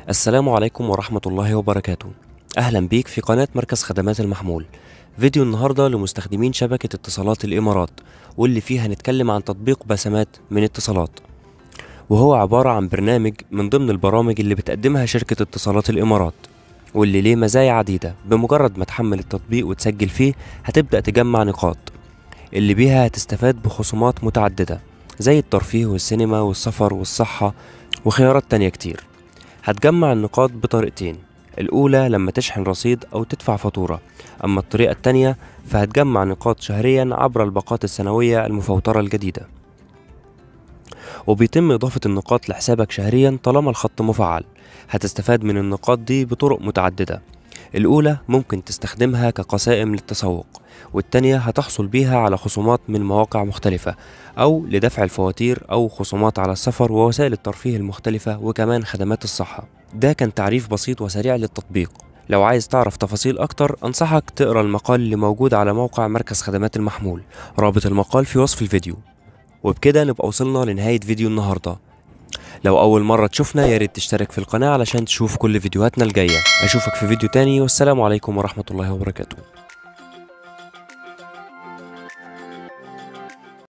السلام عليكم ورحمة الله وبركاته أهلا بيك في قناة مركز خدمات المحمول فيديو النهاردة لمستخدمين شبكة اتصالات الإمارات واللي فيه هنتكلم عن تطبيق بسمات من اتصالات وهو عبارة عن برنامج من ضمن البرامج اللي بتقدمها شركة اتصالات الإمارات واللي ليه مزايا عديدة بمجرد ما تحمل التطبيق وتسجل فيه هتبدأ تجمع نقاط اللي بيها هتستفاد بخصومات متعددة زي الترفيه والسينما والسفر والصحة وخيارات تانية كتير هتجمع النقاط بطريقتين الأولى لما تشحن رصيد أو تدفع فاتورة أما الطريقة التانية فهتجمع نقاط شهريا عبر الباقات السنوية المفوترة الجديدة وبيتم إضافة النقاط لحسابك شهريا طالما الخط مفعل هتستفاد من النقاط دي بطرق متعددة الأولى ممكن تستخدمها كقسائم للتسوق والتانية هتحصل بيها على خصومات من مواقع مختلفة أو لدفع الفواتير أو خصومات على السفر ووسائل الترفيه المختلفة وكمان خدمات الصحة ده كان تعريف بسيط وسريع للتطبيق لو عايز تعرف تفاصيل أكتر أنصحك تقرأ المقال اللي موجود على موقع مركز خدمات المحمول رابط المقال في وصف الفيديو وبكده نبقى وصلنا لنهاية فيديو النهاردة لو أول مرة تشوفنا ياريت تشترك في القناة علشان تشوف كل فيديوهاتنا الجاية أشوفك في فيديو تاني والسلام عليكم ورحمة الله وبركاته